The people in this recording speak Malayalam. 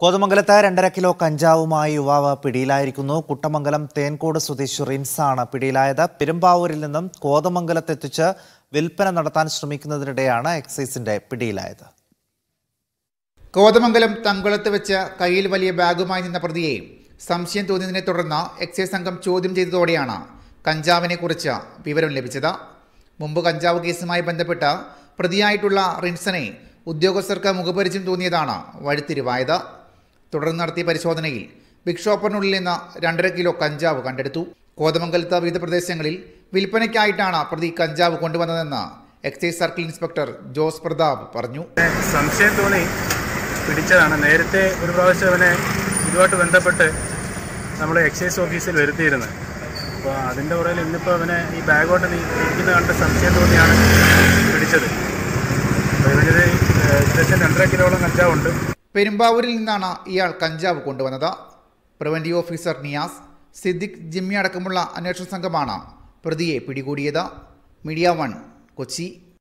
കോതമംഗലത്ത് രണ്ടര കിലോ കഞ്ചാവുമായി യുവാവ് പിടിയിലായിരിക്കുന്നു കുട്ടമംഗലം തേൻകോട് സ്വദേശി റിൻസാണ് പിടിയിലായത് പെരുമ്പാവൂരിൽ നിന്നും കോതമംഗലത്തെത്തിച്ച് വിൽപ്പന നടത്താൻ ശ്രമിക്കുന്നതിനിടെയാണ് എക്സൈസിന്റെ പിടിയിലായത് കോതമംഗലം തങ്കുളത്ത് വെച്ച് കയ്യിൽ വലിയ ബാഗുമായി നിന്ന പ്രതിയെ സംശയം തോന്നിയതിനെ തുടർന്ന് എക്സൈസ് സംഘം ചോദ്യം ചെയ്തതോടെയാണ് കഞ്ചാവിനെ കുറിച്ച് വിവരം ലഭിച്ചത് മുമ്പ് കഞ്ചാവ് കേസുമായി ബന്ധപ്പെട്ട് പ്രതിയായിട്ടുള്ള റിൻസനെ ഉദ്യോഗസ്ഥർക്ക് മുഖപരിചയം തോന്നിയതാണ് വഴിത്തിരിവായത് തുടർന്ന് നടത്തിയ പരിശോധനയിൽ ബിഗ് ഷോപ്പറിനുള്ളിൽ നിന്ന് രണ്ടര കിലോ കഞ്ചാവ് കണ്ടെടുത്തു കോതമംഗലത്ത് വിവിധ പ്രദേശങ്ങളിൽ വിൽപ്പനയ്ക്കായിട്ടാണ് പ്രതി കഞ്ചാവ് കൊണ്ടുവന്നതെന്ന് excise circle inspector Jose Prathap പറഞ്ഞു സംശയം തോന്നി പിടിച്ചതാണ് നേരത്തെ ഒരു പ്രാവശ്യം അവനെ ഇതുമായിട്ട് ബന്ധപ്പെട്ട് നമ്മൾ എക്സൈസ് ഓഫീസിൽ വരുത്തിയിരുന്നത് അപ്പോൾ അതിൻ്റെ പുറകിൽ ഇന്നിപ്പോൾ അവനെ ഈ ബാഗോട്ട് നീ ഇരിക്കുന്ന കണ്ട് സംശയം തോന്നിയാണ് പിടിച്ചത് അപ്പോൾ ഇവനിത് ഏകദേശം രണ്ടര കിലോളം കഞ്ചാവുണ്ട് പെരുമ്പാവൂരിൽ നിന്നാണ് ഇയാൾ കഞ്ചാവ് കൊണ്ടുവന്നത് പ്രിവന്റീവ് ഓഫീസർ നിയാസ് സിദ്ദിഖ് ജിമ്മി അടക്കമുള്ള അന്വേഷണ സംഘമാണ് പ്രതിയെ പിടികൂടിയത് മീഡിയ വൺ കൊച്ചി